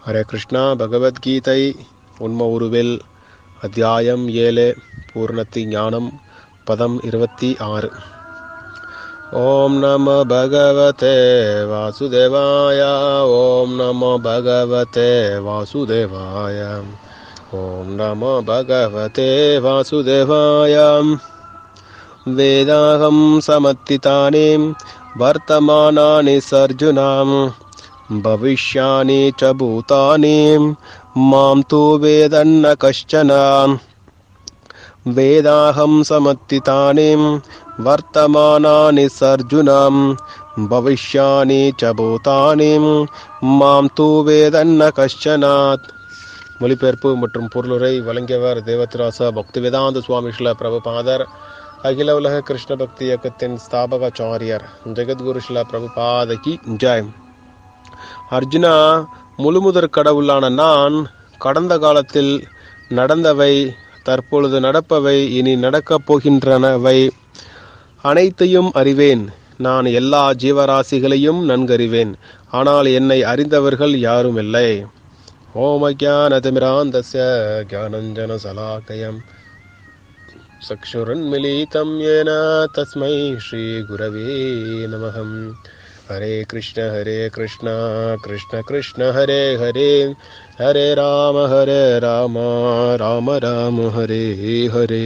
ஹரே கிருஷ்ணா பகவத்கீதை உண்ம உருவில் அத்தியாயம் ஏழு பூர்ணத்தி ஞானம் பதம் இருபத்தி ஆறு ஓம் நம பகவதே வாசுதேவாய ஓம் நம பகவதே வாசுதேவாய ஓம் நம பகவதே வாசுதேவாய वेदाहं समत्तितानि वर्तमानानि सर्जुनां भविष्यानि च भूतानि मां तु वेदन्न कश्चन वेदाहं समत्तितानि वर्तमानानि सर्जुनां भविष्यानि च भूतानि मां तु वेदन्न कश्चनात् மொழிபெயர்ப்பு மற்றும் பொருளுரை வழங்கியவர் தேவத்ராசா பக்தி வேதாந்த சுவாமி ஸ்ரீல பிரபுபாதர் அகில உலக கிருஷ்ண பக்தி இயக்கத்தின் ஸ்தாபகாச்சாரியர் ஜெகத்குரு ஸ்ரீல பிரபுபாதகி ஜெய் அர்ஜுனா முழுமுதற் கடவுளான நான் கடந்த காலத்தில் நடந்தவை தற்பொழுது நடப்பவை இனி நடக்கப் போகின்றனவை அனைத்தையும் அறிவேன் நான் எல்லா ஜீவராசிகளையும் நன்கறிவேன் ஆனால் என்னை அறிந்தவர்கள் யாரும் இல்லை ओमज्ञानतिमिरान्तस्य ज्ञानञ्जनशलाकयम् चक्षुरुन्मिलितं येन तस्मै श्रीगुरवे नमः हरे कृष्ण हरे कृष्ण कृष्ण कृष्ण हरे हरे हरे राम हरे राम ராம ராம ஹரே ஹரே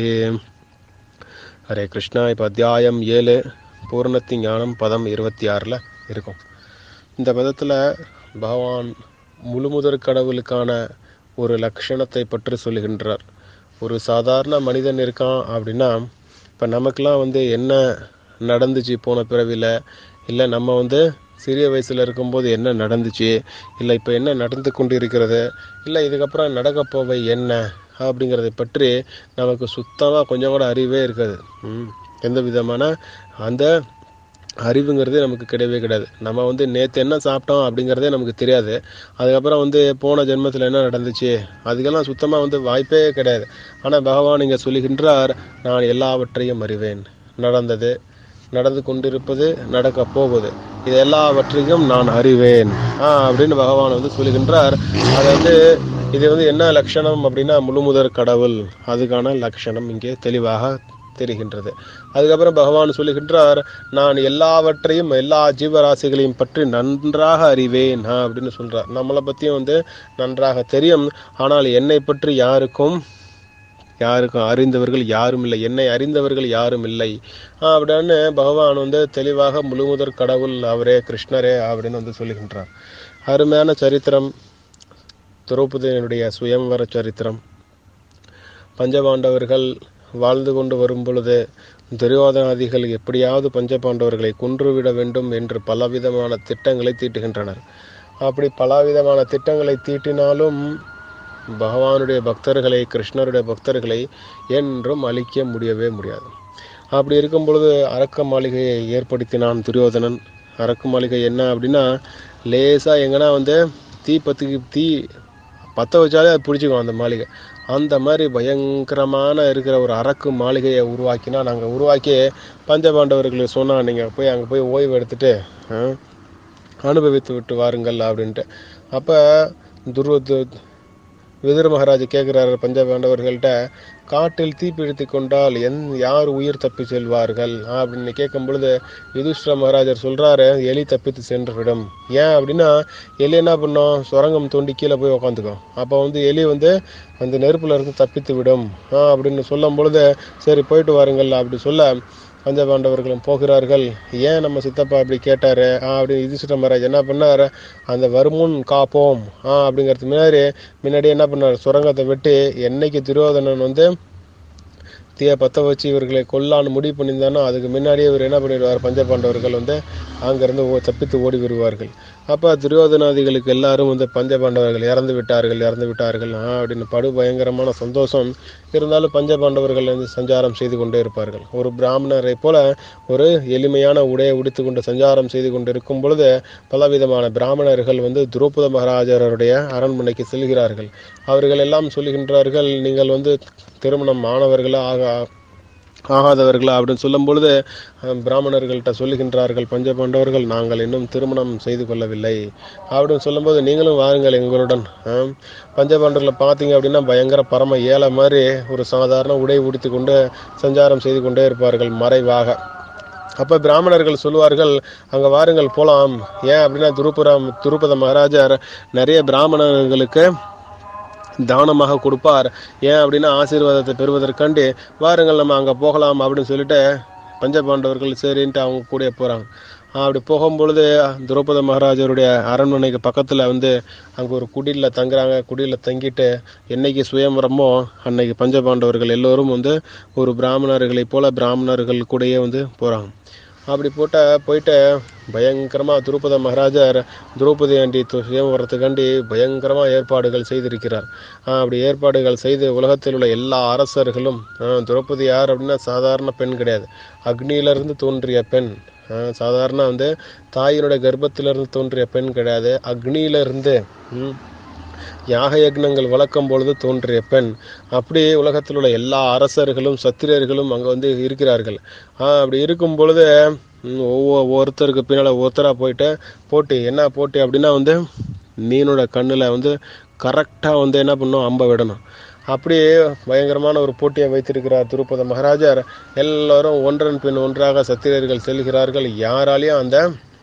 ஹரே கிருஷ்ணா இப்போ அத்தியாயம் ஏழு பூர்ணத்தி ஞானம் பதம் இருபத்தி ஆறில் இருக்கும் இந்த பதத்தில் பகவான் முழுமுதற் கடவுளுக்கான ஒரு லட்சணத்தை பற்றி சொல்லுகின்றார் ஒரு சாதாரண மனிதன் இருக்கான் அப்படின்னா இப்போ நமக்கெல்லாம் வந்து என்ன நடந்துச்சு போன பிறவியில் இல்லை நம்ம வந்து சிறிய வயசில் இருக்கும்போது என்ன நடந்துச்சு இல்லை இப்போ என்ன நடந்து கொண்டு இருக்கிறது இல்லை இதுக்கப்புறம் நடக்க போவை என்ன அப்படிங்கிறத பற்றி நமக்கு சுத்தமாக கொஞ்சம் கூட அறிவே இருக்காது ம் எந்த விதமான அந்த அறிவுங்கிறதே நமக்கு கிடையவே கிடையாது நம்ம வந்து நேற்று என்ன சாப்பிட்டோம் அப்படிங்கிறதே நமக்கு தெரியாது அதுக்கப்புறம் வந்து போன ஜென்மத்தில் என்ன நடந்துச்சு அதுக்கெல்லாம் சுத்தமாக வந்து வாய்ப்பே கிடையாது ஆனால் பகவான் இங்கே சொல்லுகின்றார் நான் எல்லாவற்றையும் அறிவேன் நடந்தது நடந்து கொண்டிருப்பது நடக்க போகுது இது எல்லாவற்றையும் நான் அறிவேன் ஆ அப்படின்னு பகவான் வந்து சொல்லுகின்றார் அது வந்து இது வந்து என்ன லட்சணம் அப்படின்னா முழுமுதற் கடவுள் அதுக்கான லட்சணம் இங்கே தெளிவாக தெரிகின்றது அதுக்கப்புறம் பகவான் சொல்லுகின்றார் நான் எல்லாவற்றையும் எல்லா ஜீவராசிகளையும் பற்றி நன்றாக அறிவேன் அப்படின்னு சொல்றார் நம்மளை பற்றியும் வந்து நன்றாக தெரியும் ஆனால் என்னை பற்றி யாருக்கும் யாருக்கும் அறிந்தவர்கள் யாரும் இல்லை என்னை அறிந்தவர்கள் யாரும் இல்லை அப்படின்னு பகவான் வந்து தெளிவாக முழுமுதற் கடவுள் அவரே கிருஷ்ணரே அப்படின்னு வந்து சொல்லுகின்றார் அருமையான சரித்திரம் திரௌபதியினுடைய சுயம்வர சரித்திரம் பஞ்சபாண்டவர்கள் வாழ்ந்து கொண்டு வரும் பொழுது துரியோதனாதிகள் எப்படியாவது பஞ்சபாண்டவர்களை கொன்றுவிட வேண்டும் என்று பலவிதமான திட்டங்களை தீட்டுகின்றனர் அப்படி பலவிதமான திட்டங்களை தீட்டினாலும் பகவானுடைய பக்தர்களை கிருஷ்ணருடைய பக்தர்களை என்றும் அழிக்க முடியவே முடியாது அப்படி இருக்கும் பொழுது அரக்க மாளிகையை ஏற்படுத்தினான் துரியோதனன் அரக்கு மாளிகை என்ன அப்படின்னா லேசாக எங்கன்னா வந்து தீ பத்துக்கு தீ பற்ற வச்சாலே அது பிடிச்சிக்கும் அந்த மாளிகை அந்த மாதிரி பயங்கரமான இருக்கிற ஒரு அரக்கு மாளிகையை உருவாக்கினா நாங்கள் உருவாக்கி பஞ்சபாண்டவர்களுக்கு சொன்னால் நீங்கள் போய் அங்கே போய் ஓய்வு எடுத்துட்டு அனுபவித்து விட்டு வாருங்கள் அப்படின்ட்டு அப்போ துருவ விதுர மகாராஜ் கேட்குறாரு பஞ்சபாண்டவர்கள்ட்ட காட்டில் தீப்பிடித்து கொண்டால் என் யார் உயிர் தப்பி செல்வார்கள் அப்படின்னு கேட்கும் பொழுது யுதிஷ்டர மகாராஜர் சொல்றாரு எலி தப்பித்து சென்றுவிடும் ஏன் அப்படின்னா எலி என்ன பண்ணும் சுரங்கம் தோண்டி கீழே போய் உக்காந்துக்கும் அப்போ வந்து எலி வந்து அந்த நெருப்புல இருந்து தப்பித்து விடும் அப்படின்னு சொல்லும் பொழுது சரி போயிட்டு வாருங்கள் அப்படி சொல்ல பஞ்சபாண்டவர்களும் போகிறார்கள் ஏன் நம்ம சித்தப்பா அப்படி கேட்டாரு அப்படி யுதிஷ்டர மகாராஜ் என்ன பண்ணார் அந்த வருமுன் காப்போம் ஆ அப்படிங்கிறது முன்னாடி முன்னாடி என்ன பண்ணார் சுரங்கத்தை வெட்டி என்னைக்கு துரியோதனன் வந்து தீயை பற்ற வச்சு இவர்களை கொல்லான்னு முடிவு பண்ணியிருந்தானோ அதுக்கு முன்னாடியே இவர் என்ன பண்ணிடுவார் பஞ்சபாண்டவர்கள் வந்து அங்கேருந்து ஓ தப்பித்து ஓடி வருவார்கள் அப்போ துரியோதனாதிகளுக்கு எல்லாரும் வந்து பஞ்சபாண்டவர்கள் இறந்து விட்டார்கள் இறந்து விட்டார்கள் ஆ அப்படின்னு படு பயங்கரமான சந்தோஷம் இருந்தாலும் பஞ்சபாண்டவர்கள் வந்து சஞ்சாரம் செய்து கொண்டே இருப்பார்கள் ஒரு பிராமணரை போல ஒரு எளிமையான உடையை உடுத்து கொண்டு சஞ்சாரம் செய்து கொண்டு இருக்கும் பொழுது பலவிதமான பிராமணர்கள் வந்து துரோபத மகாராஜருடைய அரண்மனைக்கு செல்கிறார்கள் அவர்கள் எல்லாம் சொல்லுகின்றார்கள் நீங்கள் வந்து திருமணம் ஆனவர்களா ஆக ஆகாதவர்களா அப்படின்னு சொல்லும் பொழுது அஹ், பிராமணர்கள்ட்ட சொல்லுகின்றார்கள் பஞ்சபாண்டவர்கள் நாங்கள் இன்னும் திருமணம் செய்து கொள்ளவில்லை அப்படின்னு சொல்லும்போது நீங்களும் வாருங்கள் எங்களுடன் அஹ், பஞ்சபாண்டவர்களை பார்த்தீங்க அப்படின்னா பயங்கர பரம ஏழை மாதிரி ஒரு சாதாரண உடை உடுத்தி கொண்டு சஞ்சாரம் செய்து கொண்டே இருப்பார்கள் மறைவாக அப்ப பிராமணர்கள் சொல்லுவார்கள் அங்க வாருங்கள் போலாம் ஏன் அப்படின்னா துருபுரம் துருபத மகாராஜர் நிறைய பிராமணர்களுக்கு தானமாக கொடுப்பார் ஏன் அப்படின்னா ஆசீர்வாதத்தை பெறுவதற்காண்டி வாருங்கள் நம்ம அங்கே போகலாம் அப்படின்னு சொல்லிட்டு பஞ்சபாண்டவர்கள் சரின்ட்டு அவங்க கூட போகிறாங்க அப்படி போகும்பொழுது திரௌபத மகாராஜருடைய அரண்மனைக்கு பக்கத்தில் வந்து அங்கே ஒரு குடியில் தங்குறாங்க குடியில் தங்கிட்டு என்னைக்கு சுயம்பரமோ அன்னைக்கு பஞ்சபாண்டவர்கள் எல்லோரும் வந்து ஒரு பிராமணர்களைப் போல பிராமணர்கள் கூடயே வந்து போகிறாங்க அப்படி போட்ட போயிட்டு பயங்கரமாக துருபத மகாராஜர் திரௌபதி ஆண்டி சுயம்பரத்துக்காண்டி பயங்கரமாக ஏற்பாடுகள் செய்திருக்கிறார் ஆஹ் அப்படி ஏற்பாடுகள் செய்து உலகத்தில் உள்ள எல்லா அரசர்களும் ஆஹ் திரௌபதி யார் அப்படின்னா சாதாரண பெண் கிடையாது அக்னியிலிருந்து தோன்றிய பெண் ஆஹ் சாதாரண வந்து தாயினுடைய கர்ப்பத்திலிருந்து தோன்றிய பெண் கிடையாது அக்னியிலிருந்து ம், யாக யக்னங்கள் வளர்க்கும் பொழுது தோன்றிய பெண் அப்படி உலகத்தில் உள்ள எல்லா அரசர்களும் சத்திரியர்களும் அங்கே வந்து இருக்கிறார்கள் ஆஹ் அப்படி இருக்கும் பொழுது ம், ஒவ்வொரு ஒருத்தருக்கு பின்னால் ஒருத்தராக போயிட்டு போட்டி என்ன போட்டி அப்படின்னா வந்து மீனோட கண்ணில் வந்து கரெக்டாக வந்து என்ன பண்ணும் அம்பை விடணும் அப்படியே பயங்கரமான ஒரு போட்டியை வைத்திருக்கிறார் திருப்பத மகாராஜர் எல்லாரும் ஒன்றன் பின் ஒன்றாக சத்திரியர்கள் செல்கிறார்கள் யாராலையும் அந்த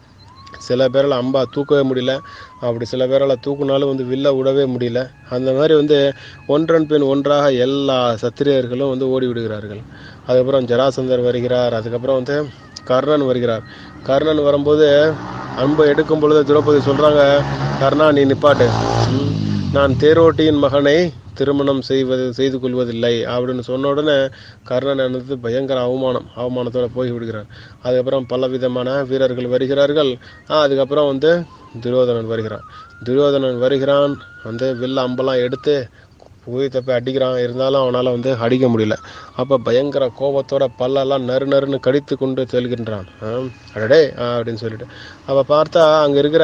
சில பேரால் அம்பா தூக்கவே முடியல அப்படி சில பேரால் தூக்குனாலும் வந்து வில்ல விடவே முடியல அந்த மாதிரி வந்து ஒன்றன் பின் ஒன்றாக எல்லா சத்திரியர்களும் வந்து ஓடி விடுகிறார்கள் அதுக்கப்புறம் ஜராசந்தர் வருகிறார் அதுக்கப்புறம் வந்து கர்ணன் வருகிறார் கர்ணன் வரும்போது அம்பை எடுக்கும் பொழுது திரௌபதி சொல்றாங்க கர்ணா நீ நிப்பாட்டு ம், நான் தேரோட்டியின் மகனை திருமணம் செய்வது செய்து கொள்வதில்லை அப்படின்னு சொன்ன உடனே கர்ணன் எனது பயங்கர அவமானம் அவமானத்தோட போய் விடுகிறார் அதுக்கப்புறம் பலவிதமான வீரர்கள் வருகிறார்கள் ஆ, அதுக்கப்புறம் வந்து துரியோதனன் வருகிறான் துரியோதனன் வருகிறான் வந்து வில்ல அம்பெல்லாம் எடுத்து போய் தப்பி அடிக்கிறான் இருந்தாலும் அவனால் வந்து அடிக்க முடியல அப்போ பயங்கர கோபத்தோட பல்லெல்லாம் நறு நறுன்னு கடித்து கொண்டு செல்கின்றான் ஆ, அடடே ஆ, அப்படின்னு சொல்லிட்டு அப்போ பார்த்தா அங்கே இருக்கிற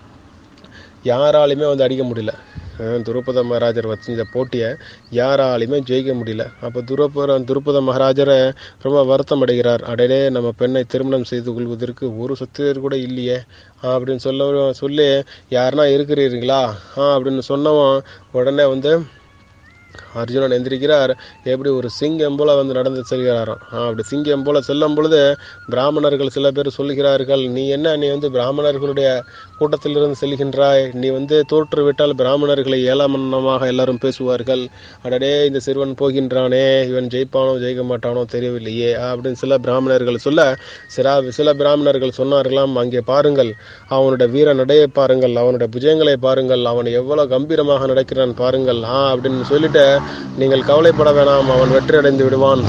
யாராலையுமே வந்து அடிக்க முடியல அஹ் துருபத மகாராஜர் வச்சிருந்த போட்டியை யாராலையுமே ஜெயிக்க முடியல அப்போ துருபத துருபத மகாராஜரை ரொம்ப வருத்தம் அடைகிறார் அடடே நம்ம பெண்ணை திருமணம் செய்து கொள்வதற்கு ஒரு சத்திரியர் கூட இல்லையே ஆ, அப்படின்னு சொல்ல சொல்லி யாருன்னா இருக்கிறீர்களா ஆ அப்படின்னு சொன்னவன் உடனே வந்து அர்ஜுனன் எந்திரிக்கிறார் எப்படி ஒரு சிங்கம் போல வந்து நடந்து செல்கிறாராம் ஆ, அப்படி சிங்கம் போல செல்லும் பொழுது பிராமணர்கள் சில பேர் சொல்லுகிறார்கள் நீ என்ன நீ வந்து பிராமணர்களுடைய கூட்டத்திலிருந்து செல்கின்றாய் நீ வந்து தோற்று விட்டால் பிராமணர்களை ஏளனமாக எல்லாரும் பேசுவார்கள் அடடே இந்த சிறுவன் போகின்றானே இவன் ஜெயிப்பானோ ஜெயிக்க மாட்டானோ தெரியவில்லையே ஆ, அப்படின்னு சில பிராமணர்கள் சொல்ல சில சில பிராமணர்கள் சொன்னார்களாம் அங்கே பாருங்கள் அவனுடைய வீர நடையை பாருங்கள் அவனுடைய புஜயங்களை பாருங்கள் அவன் எவ்வளவு கம்பீரமாக நடக்கிறான் பாருங்கள் ஆ அப்படின்னு சொல்லிட்டு நீங்கள் கவலைப்பட வேணாம் அவன் வெற்றி அடைந்து விடுவான்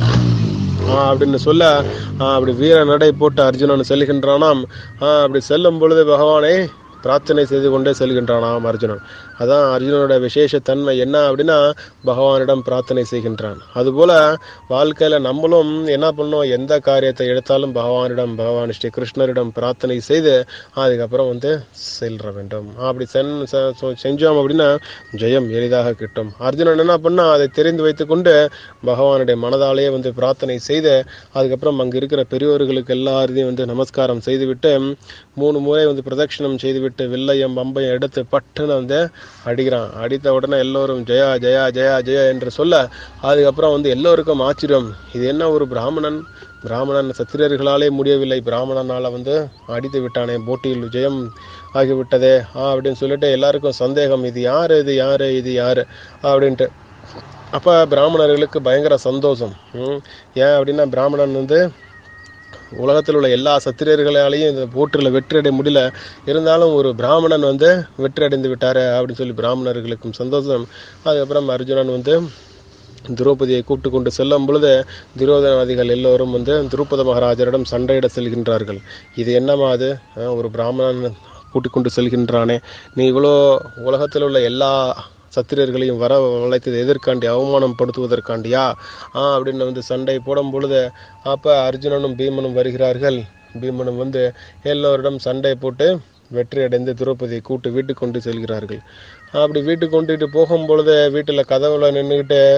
ஆ, அப்படின்னு சொல்ல ஆ, அப்படி வீர நடை போட்டு அர்ஜுனன் செல்கின்றானாம் ஆ, அப்படி செல்லும் பொழுது பகவானை பிரார்த்தனை செய்து கொண்டே செல்கின்றானாம் அர்ஜுனன் அதான் அர்ஜுனனோட விசேஷ தன்மை என்ன அப்படின்னா பகவானிடம் பிரார்த்தனை செய்கின்றான் அதுபோல வாழ்க்கையில நம்மளும் என்ன பண்ணோம் எந்த காரியத்தை எடுத்தாலும் பகவானிடம் பகவான் ஸ்ரீ கிருஷ்ணரிடம் பிரார்த்தனை செய்து அதுக்கப்புறம் வந்து செல்ற வேண்டும் அப்படி சென் செ- செ- செஞ்சோம் அப்படின்னா ஜெயம் எளிதாக கிட்டும் அர்ஜுனன் என்ன பண்ணா அதை தெரிந்து வைத்துக்கொண்டு பகவானுடைய மனதாலேயே வந்து பிரார்த்தனை செய்து அதுக்கப்புறம் அங்க இருக்கிற பெரியோர்களுக்கு எல்லாரையும் வந்து நமஸ்காரம் செய்துவிட்டு மூணு முறை வந்து பிரதட்சணம் செய்துவிட்டு வில்லையும் பம்பையும் எடுத்து பட்டுன்னு வந்து அடிக்கிறான் அடித்த உடனே எல்லோரும் ஜெயா ஜெயா ஜெயா ஜெயா என்று சொல்ல அதுக்கப்புறம் வந்து எல்லோருக்கும் ஆச்சரியம் இது என்ன ஒரு பிராமணன் பிராமணன் சத்திரியர்களாலே முடியவில்லை பிராமணனால வந்து அடித்து விட்டானே போட்டியில் ஜெயம் ஆகிவிட்டதே ஆ அப்படின்னு சொல்லிட்டு எல்லாருக்கும் சந்தேகம் இது யாரு இது யாரு இது யாரு அப்படின்ட்டு அப்ப பிராமணர்களுக்கு பயங்கர சந்தோஷம் ம். ஏன் அப்படின்னா பிராமணன் வந்து உலகத்தில் உள்ள எல்லா சத்திரியர்களாலையும் இந்த போட்டில் வெற்றி அடைய முடியல இருந்தாலும் ஒரு பிராமணன் வந்து வெற்றி அடைந்து விட்டாரு அப்படின்னு சொல்லி பிராமணர்களுக்கும் சந்தோஷம் அதுக்கப்புறம் அர்ஜுனன் வந்து திரௌபதியை கூப்பிட்டு கொண்டு செல்லும் பொழுது துரியோதனாதிகள் எல்லோரும் வந்து திரௌபத மகாராஜரிடம் சண்டையிட செல்கின்றார்கள் இது என்னமா அது அஹ் ஒரு பிராமணன் கூட்டிக் கொண்டு செல்கின்றானே நீ இவ்வளோ உலகத்தில் உள்ள எல்லா சத்திரியர்களையும் வர வளைத்தது எதற்காண்டி அவமானம் படுத்துவதற்காண்டியா ஆ அப்படின்னு வந்து சண்டை போடும் பொழுது அப்ப அர்ஜுனனும் பீமனும் வருகிறார்கள் பீமனும் வந்து எல்லோரிடம் சண்டை போட்டு வெற்றி அடைந்து திரௌபதியை கூட்டு வீட்டுக்கு கொண்டு செல்கிறார்கள் அப்படி வீட்டுக்கு கொண்டுட்டு போகும் பொழுது வீட்டில் கதவுல நின்றுக்கிட்டு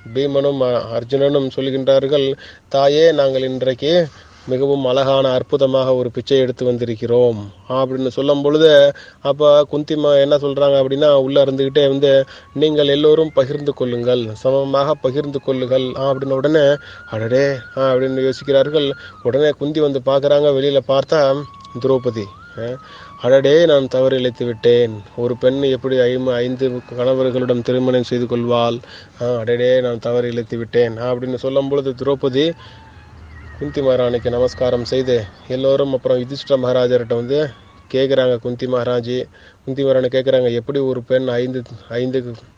பீமனும் அ- அர்ஜுனனும் சொல்கின்றார்கள் தாயே நாங்கள் இன்றைக்கு மிகவும் அழகான அற்புதமாக ஒரு பிச்சை எடுத்து வந்திருக்கிறோம் அப்படின்னு சொல்லும் பொழுது அப்ப குந்திமா என்ன சொல்றாங்க அப்படின்னா உள்ள இருந்துகிட்டே வந்து நீங்கள் எல்லோரும் பகிர்ந்து கொள்ளுங்கள் சமமாக பகிர்ந்து கொள்ளுங்கள் அப்படின்னு உடனே அடடே ஆ, அப்படின்னு யோசிக்கிறார்கள் உடனே குந்தி வந்து பார்க்கறாங்க வெளியில பார்த்தா திரௌபதி அஹ், அடடே நான் தவறு இழைத்து விட்டேன் ஒரு பெண் எப்படி ஐம் ஐந்து கணவர்களிடம் திருமணம் செய்து கொள்வாள் ஆஹ், அடடே நான் தவறு இழைத்து விட்டேன் அப்படின்னு சொல்லும் பொழுது திரௌபதி குந்தி மகாராணிக்கு நமஸ்காரம் செய்து எல்லோரும் அப்புறம் யுதிஷ்ட மகாராஜர்கிட்ட வந்து கேட்குறாங்க குந்தி மகாராஜி குந்தி மகாராணி கேட்குறாங்க எப்படி ஒரு பெண் ஐந்து ஐந்து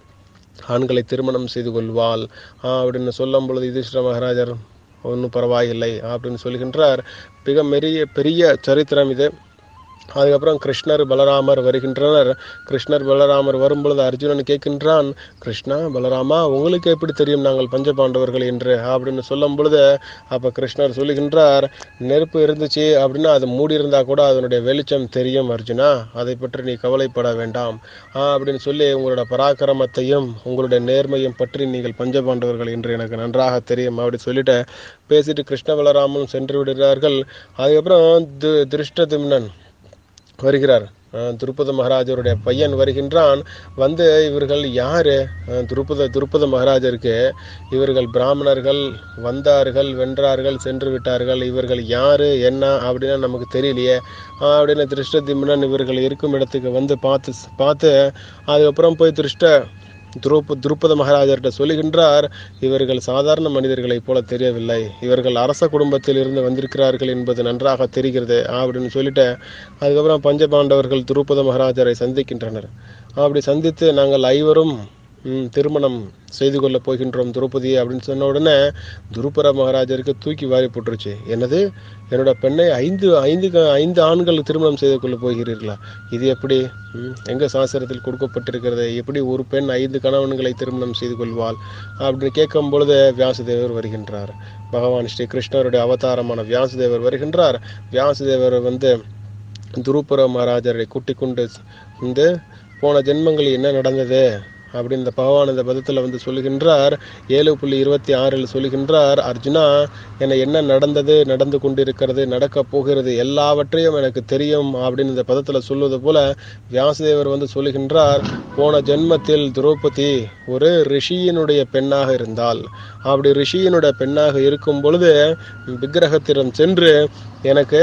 ஆண்களை திருமணம் செய்து கொள்வாள் ஆ, அப்படின்னு சொல்லும் பொழுது யுதிஷ்ட மகாராஜர் ஒன்றும் பரவாயில்லை அப்படின்னு சொல்கின்றார் மிக பெரிய பெரிய சரித்திரம் இது அதுக்கப்புறம் கிருஷ்ணர் பலராமர் வருகின்றனர் கிருஷ்ணர் பலராமர் வரும்பொழுது அர்ஜுனன் கேட்கின்றான் கிருஷ்ணா பலராமா உங்களுக்கு எப்படி தெரியும் நாங்கள் பஞ்சபாண்டவர்கள் என்று அப்படின்னு சொல்லும் பொழுது அப்ப கிருஷ்ணர் சொல்லுகின்றார் நெருப்பு இருந்துச்சு அப்படின்னா அது மூடி இருந்தா கூட அதனுடைய வெளிச்சம் தெரியும் அர்ஜுனா அதை பற்றி நீ கவலைப்பட வேண்டாம் ஆ, அப்படின்னு சொல்லி உங்களோட பராக்கிரமத்தையும் உங்களுடைய நேர்மையும் பற்றி நீங்கள் பஞ்சபாண்டவர்கள் என்று எனக்கு நன்றாக தெரியும் அப்படி சொல்லிட்டு பேசிட்டு கிருஷ்ண பலராமன் சென்று விடுகிறார்கள் அதுக்கப்புறம் தி- திருஷ்டதிம்னன் வருகிறார் அஹ் துருப்பத மகாராஜருடைய பையன் வருகின்றான் வந்து இவர்கள் யாரு அஹ் துருப்பத துருப்பத மகாராஜருக்கு இவர்கள் பிராமணர்கள் வந்தார்கள் வென்றார்கள் சென்று விட்டார்கள் இவர்கள் யாரு என்ன அப்படின்னா நமக்கு தெரியலையே ஆஹ் அப்படின்னு திருஷ்டதிம்னன் இவர்கள் இருக்கும் இடத்துக்கு வந்து பார்த்து பார்த்து அதுக்கப்புறம் போய் திருஷ்ட துருப்ப துருப்பத மகாராஜர்கிட்ட சொல்லுகின்றார் இவர்கள் சாதாரண மனிதர்களைப் போல தெரியவில்லை இவர்கள் அரச குடும்பத்தில் இருந்து வந்திருக்கிறார்கள் என்பது நன்றாக தெரிகிறது அப்படின்னு சொல்லிட்டு அதுக்கப்புறம் பஞ்சபாண்டவர்கள் துருப்பத மகாராஜரை சந்திக்கின்றனர் அப்படி சந்தித்து நாங்கள் ஐவரும் ம், திருமணம் செய்து கொள்ள போகின்றோம் திரௌபதி அப்படின்னு சொன்ன உடனே துருப்பர மகாராஜருக்கு தூக்கி வாரி போட்டுருச்சு என்னது என்னோட பெண்ணை ஐந்து ஐந்து க- ஐந்து ஆண்கள் திருமணம் செய்து கொள்ள போகிறீர்களா இது எப்படி ம், எங்க சாஸ்திரத்தில் கொடுக்கப்பட்டிருக்கிறது எப்படி ஒரு பெண் ஐந்து கணவன்களை திருமணம் செய்து கொள்வாள் அப்படின்னு கேட்கும் பொழுது வியாசதேவர் வருகின்றார் பகவான் ஸ்ரீ கிருஷ்ணருடைய அவதாரமான வியாசதேவர் வருகின்றார் வியாசதேவர் வந்து துருப்புர மகாராஜரை கூட்டிக் கொண்டு வந்து போன ஜென்மங்களில் என்ன நடந்தது அப்படின்னு இந்த பகவான் இந்த பதத்தில் வந்து சொல்லுகின்றார் ஏழு புள்ளி இருபத்தி ஆறில் சொல்லுகின்றார் அர்ஜுனா என என்ன நடந்தது நடந்து கொண்டிருக்கிறது நடக்க போகிறது எல்லாவற்றையும் எனக்கு தெரியும் அப்படின்னு இந்த பதத்தில் சொல்வது போல வியாசதேவர் வந்து சொல்லுகின்றார் போன ஜென்மத்தில் திரௌபதி ஒரு ரிஷியினுடைய பெண்ணாக இருந்தால் அப்படி ரிஷியினுடைய பெண்ணாக இருக்கும் பொழுது விக்கிரகத்திடம் சென்று எனக்கு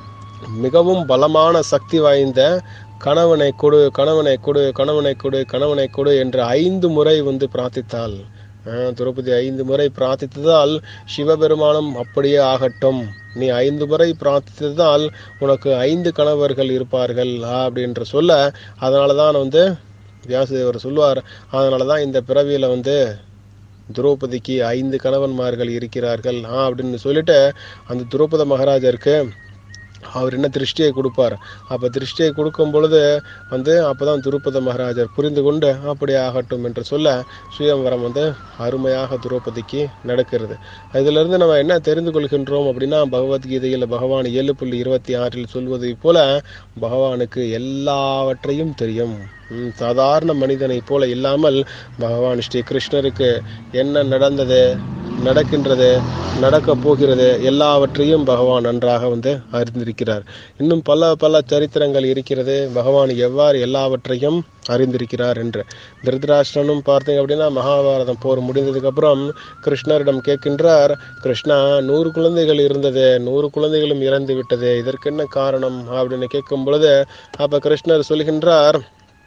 மிகவும் பலமான சக்தி வாய்ந்த கணவனை கொடு கணவனை கொடு கணவனை கொடு கணவனை கொடு என்று ஐந்து முறை வந்து பிரார்த்தித்தாள் ஆஹ், திரௌபதி ஐந்து முறை பிரார்த்தித்ததால் சிவபெருமானும் அப்படியே ஆகட்டும் நீ ஐந்து முறை பிரார்த்தித்ததால் உனக்கு ஐந்து கணவர்கள் இருப்பார்கள் அப்படின்ற சொல்ல அதனால தான் வந்து வியாசதேவர் சொல்லுவார் அதனால தான் இந்த பிறவியில வந்து திரௌபதிக்கு ஐந்து கணவன்மார்கள் இருக்கிறார்கள் ஆ அப்படின்னு சொல்லிட்டு அந்த திரௌபத மகாராஜருக்கு அவர் என்ன திருஷ்டியை கொடுப்பார் அப்போ திருஷ்டியை கொடுக்கும் பொழுது வந்து அப்பதான் துருப்பத மகாராஜர் புரிந்து கொண்டு அப்படி ஆகட்டும் என்று சொல்ல சுயம்வரம் வந்து அருமையாக துரோபதிக்கு நடக்கிறது இதிலிருந்து நம்ம என்ன தெரிந்து கொள்கின்றோம் அப்படின்னா பகவத்கீதையில் பகவான் ஏழு புள்ளி இருபத்தி ஆறில் சொல்வதை போல பகவானுக்கு எல்லாவற்றையும் தெரியும் ம், சாதாரண மனிதனைப் போல இல்லாமல் பகவான் ஸ்ரீ கிருஷ்ணருக்கு என்ன நடந்தது நடக்கின்றது நடக்க போகிறது எல்லாவற்றையும் பகவான் நன்றாக வந்து அறிந்திருக்கிறார் இன்னும் பல பல சரித்திரங்கள் இருக்கிறது பகவான் எவ்வாறு எல்லாவற்றையும் அறிந்திருக்கிறார் என்று திருதராஷ்டிரனும் பார்த்தீங்க அப்படின்னா மகாபாரதம் போர் முடிந்ததுக்கு அப்புறம் கிருஷ்ணரிடம் கேட்கின்றார் கிருஷ்ணா நூறு குழந்தைகள் இருந்தது நூறு குழந்தைகளும் இறந்து விட்டது இதற்கு என்ன காரணம் அப்படின்னு கேட்கும் பொழுது அப்ப கிருஷ்ணர் சொல்கின்றார்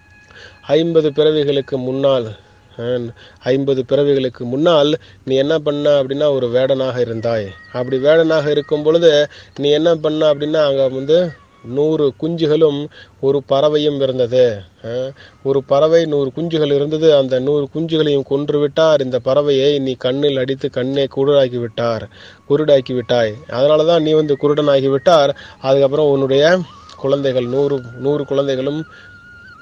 ஐம்பது பிறவிகளுக்கு முன்னால் அஹ், ஐம்பது பிறவிகளுக்கு முன்னால் நீ என்ன பண்ண அப்படின்னா ஒரு வேடனாக இருந்தாய் அப்படி வேடனாக இருக்கும் பொழுது நீ என்ன பண்ண அப்படின்னா அங்க வந்து நூறு குஞ்சுகளும் ஒரு பறவையும் இருந்தது அஹ், ஒரு பறவை நூறு குஞ்சுகள் இருந்தது அந்த நூறு குஞ்சுகளையும் கொன்று விட்டார் இந்த பறவையை நீ கண்ணில் அடித்து கண்ணை குருடாக்கி விட்டார் குருடாக்கி விட்டாய் அதனால தான் நீ வந்து குருடனாகி விட்டார் அதுக்கப்புறம் உன்னுடைய குழந்தைகள் நூறு நூறு குழந்தைகளும்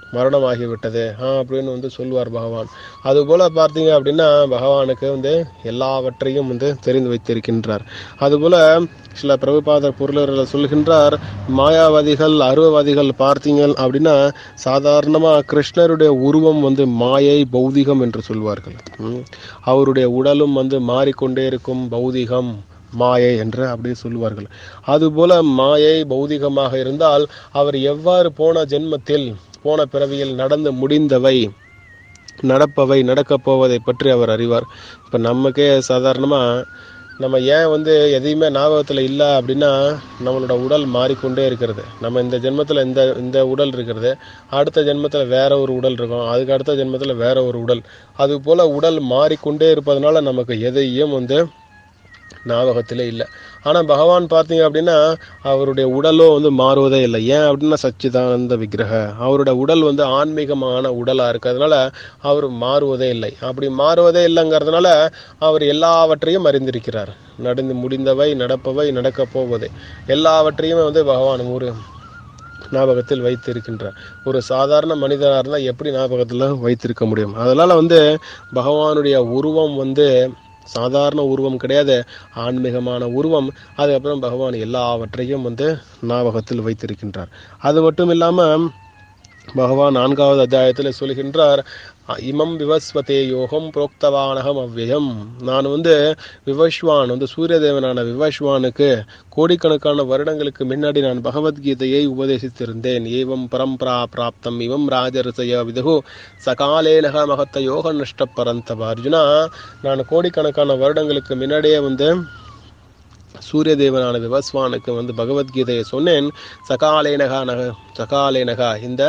மரணமாகிவிட்டது ஆ அப்படின்னு வந்து சொல்லுவார் பகவான் அதுபோல பார்த்தீங்க அப்படின்னா பகவானுக்கு வந்து எல்லாவற்றையும் வந்து தெரிந்து வைத்திருக்கின்றார் அதுபோல சில பிரபுபாதர் பொருளர்கள் சொல்கின்றார் மாயாவாதிகள் அருவவாதிகள் பார்த்தீங்க அப்படின்னா சாதாரணமாக கிருஷ்ணருடைய உருவம் வந்து மாயை பௌதிகம் என்று சொல்வார்கள் ம். அவருடைய உடலும் வந்து மாறிக்கொண்டே இருக்கும் பௌதிகம் மாயை என்று அப்படி சொல்லுவார்கள் அதுபோல மாயை பௌதிகமாக இருந்தால் அவர் எவ்வாறு போன ஜென்மத்தில் போன பிறவியில் நடந்து முடிந்தவை நடப்பவை நடக்கப் போவதை பற்றி அவர் அறிவார் இப்போ நமக்கே சாதாரணமாக நம்ம ஏன் வந்து எதையுமே ஞாபகத்தில் இல்லை அப்படின்னா நம்மளோட உடல் மாறிக்கொண்டே இருக்கிறது நம்ம இந்த ஜென்மத்தில் இந்த இந்த உடல் இருக்கிறது அடுத்த ஜென்மத்தில் வேற ஒரு உடல் இருக்கும் அதுக்கு அடுத்த ஜென்மத்தில் வேற ஒரு உடல் அது போல் உடல் மாறிக்கொண்டே இருப்பதனால நமக்கு எதையும் வந்து ஞாபகத்திலே இல்லை ஆனால் பகவான் பார்த்தீங்க அப்படின்னா அவருடைய உடலோ வந்து மாறுவதே இல்லை ஏன் அப்படின்னா சச்சிதானந்த விக்கிரக அவரோட உடல் வந்து ஆன்மீகமான உடலாக இருக்கிறதுனால அவர் மாறுவதே இல்லை அப்படி மாறுவதே இல்லைங்கிறதுனால அவர் எல்லாவற்றையும் அறிந்திருக்கிறார் நடந்து முடிந்தவை நடப்பவை நடக்கப் போவதை எல்லாவற்றையும் வந்து பகவான் ஒரு ஞாபகத்தில் வைத்திருக்கின்றார் ஒரு சாதாரண மனிதனாக இருந்தால் எப்படி ஞாபகத்தில் வைத்திருக்க முடியும் அதனால் வந்து பகவானுடைய உருவம் வந்து சாதாரண உருவம் கிடையாது ஆன்மீகமான உருவம் அதுக்கப்புறம் பகவான் எல்லாவற்றையும் வந்து ஞாபகத்தில் வைத்திருக்கின்றார் அது மட்டும் இல்லாமல் பகவான் நான்காவது அத்தியாயத்தில் சொல்கின்றார் இமம் விவஸ்வதே யோகம் புரோக்தவானகம் அவ்வியம் நான் வந்து விவஸ்வான் வந்து சூரியதேவனான விவஸ்வானுக்கு கோடிக்கணக்கான வருடங்களுக்கு முன்னாடி நான் பகவத்கீதையை உபதேசித்திருந்தேன் ஏவம் பரம்பரா பிராப்தம் இவம் ராஜரிசய விதுகு சகாலேனக மகத்த யோக நஷ்ட பரந்தவ அர்ஜுனா நான் கோடிக்கணக்கான வருடங்களுக்கு முன்னாடியே வந்து சூரிய தேவனான விவஸ்வானுக்கு வந்து பகவத்கீதையை சொன்னேன் சகாலேனகா நக சகாலேனகா இந்த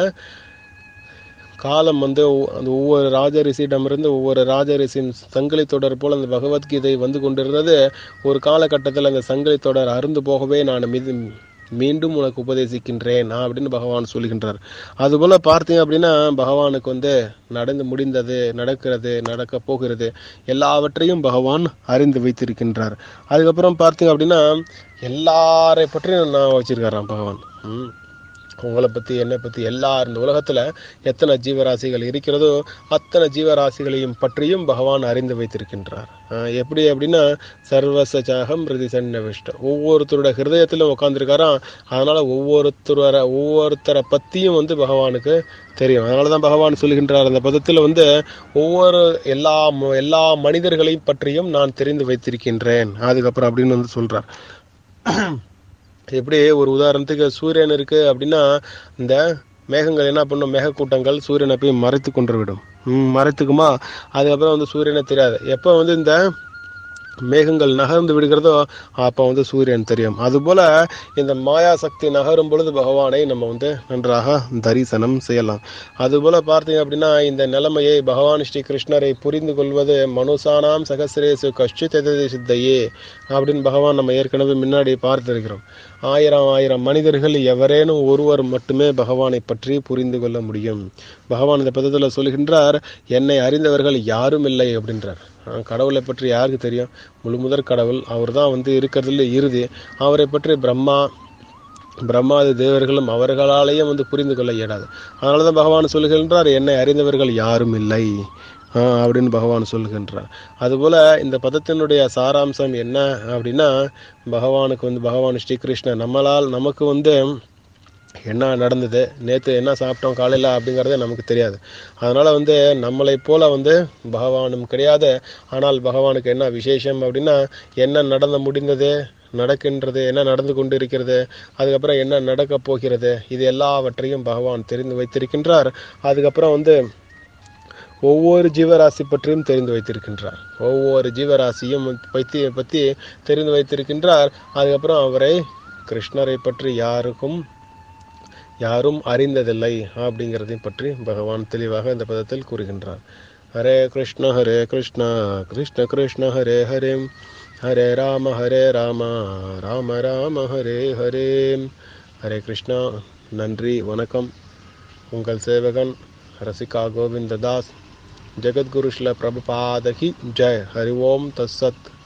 காலம் வந்து ஒ- அந்த ஒவ்வொரு ராஜரிஷியிடமிருந்து ஒவ்வொரு ராஜரிஷியின் சங்கிலி தொடர் போல் அந்த பகவத்கீதை வந்து கொண்டிருந்தது ஒரு காலகட்டத்தில் அந்த சங்கிலி தொடர் அருந்து போகவே நான் மீது மீண்டும் உனக்கு உபதேசிக்கின்றேன் அப்படின்னு பகவான் சொல்கின்றார் அதுபோல பார்த்தீங்க அப்படின்னா பகவானுக்கு வந்து நடந்து முடிந்தது நடக்கிறது நடக்க போகிறது எல்லாவற்றையும் பகவான் அறிந்து வைத்திருக்கின்றார் அதுக்கப்புறம் பார்த்தீங்க அப்படின்னா எல்லாரை பற்றியும் நான் வச்சிருக்காராம் பகவான் ம் உங்களை பற்றி என்னை பற்றி எல்லா இந்த உலகத்தில் எத்தனை ஜீவராசிகள் இருக்கிறதோ அத்தனை ஜீவராசிகளையும் பற்றியும் பகவான் அறிந்து வைத்திருக்கின்றார் ஆஹ் எப்படி அப்படின்னா சர்வசச்சாகம் பிரதிசன்னவிஷ்ட ஒவ்வொருத்தரோட ஹிருதயத்திலும் உட்காந்துருக்காராம் அதனால ஒவ்வொருத்தர ஒவ்வொருத்தரை பற்றியும் வந்து பகவானுக்கு தெரியும் அதனால தான் பகவான் சொல்கின்றார் அந்த பதத்தில் வந்து ஒவ்வொரு எல்லா ம- எல்லா மனிதர்களையும் பற்றியும் நான் தெரிந்து வைத்திருக்கின்றேன் அதுக்கப்புறம் அப்படின்னு வந்து சொல்றார் எப்படி ஒரு உதாரணத்துக்கு சூரியன் இருக்கு அப்படின்னா இந்த மேகங்கள் என்ன பண்ணும் மேகக்கூட்டங்கள் சூரியனை போய் மறைத்து கொண்டு விடும் ம், மறைத்துக்குமா அதுக்கப்புறம் வந்து சூரியனே தெரியாது எப்போ வந்து இந்த மேகங்கள் நகர்ந்து விடுகிறதோ அப்போ வந்து சூரியன் தெரியும் அதுபோல இந்த மாயா சக்தி நகரும் பொழுது பகவானை நம்ம வந்து நன்றாக தரிசனம் செய்யலாம் அதுபோல பார்த்தீங்க அப்படின்னா இந்த நிலைமையை பகவான் ஸ்ரீ கிருஷ்ணரை புரிந்து கொள்வது மனுஷானாம் சகசிரேசு கஷ்டித் எததி சித்தையே அப்படின்னு பகவான் நம்ம ஏற்கனவே முன்னாடி பார்த்திருக்கிறோம் ஆயிரம் ஆயிரம் மனிதர்கள் எவரேனும் ஒருவர் மட்டுமே பகவானை பற்றி புரிந்து கொள்ள முடியும் பகவான் இந்த பதத்தில் சொல்கின்றார் என்னை அறிந்தவர்கள் யாரும் இல்லை அப்படின்றார் ஆஹ் கடவுளை பற்றி யாருக்கு தெரியும் முழு முதற் கடவுள் அவர் தான் வந்து இருக்கிறதுல இறுதி அவரை பற்றி பிரம்மா பிரம்மாதி தேவர்களும் அவர்களாலேயும் வந்து புரிந்து கொள்ள இயலாது அதனால தான் பகவான் சொல்கின்றார் என்னை அறிந்தவர்கள் யாரும் இல்லை ஆஹ் அப்படின்னு பகவான் சொல்கின்றார் அதுபோல இந்த பதத்தினுடைய சாராம்சம் என்ன அப்படின்னா பகவானுக்கு வந்து பகவான் ஸ்ரீகிருஷ்ணன் நம்மளால் நமக்கு வந்து என்ன நடந்தது நேற்று என்ன சாப்பிட்டோம் காலையில் அப்படிங்கிறதே நமக்கு தெரியாது அதனால் வந்து நம்மளை போல வந்து பகவானும் கிடையாது ஆனால் பகவானுக்கு என்ன விசேஷம் அப்படின்னா என்ன நடந்து முடிந்தது நடக்கின்றது என்ன நடந்து கொண்டு இருக்கிறது அதுக்கப்புறம் என்ன நடக்கப் போகிறது இது எல்லாவற்றையும் பகவான் தெரிந்து வைத்திருக்கின்றார் அதுக்கப்புறம் வந்து ஒவ்வொரு ஜீவராசி பற்றியும் தெரிந்து வைத்திருக்கின்றார் ஒவ்வொரு ஜீவராசியும் பற்றி பற்றி தெரிந்து வைத்திருக்கின்றார் அதுக்கப்புறம் அவரை கிருஷ்ணரை பற்றி யாருக்கும் யாரும் அறிந்ததில்லை அப்படிங்கிறதையும் பற்றி பகவான் தெளிவாக இந்த பதத்தில் கூறுகின்றார் ஹரே கிருஷ்ண ஹரே கிருஷ்ண கிருஷ்ண கிருஷ்ண ஹரே ஹரே ஹரே ராம ஹரே ராம ராம ராம ஹரே ஹரே ஹரே கிருஷ்ணா நன்றி வணக்கம் உங்கள் சேவகன் ரசிகா கோவிந்ததாஸ் ஜெகத்குரு ஸ்ல பிரபுபாதகி ஜெய் ஹரி ஓம் தஸ்ஸத்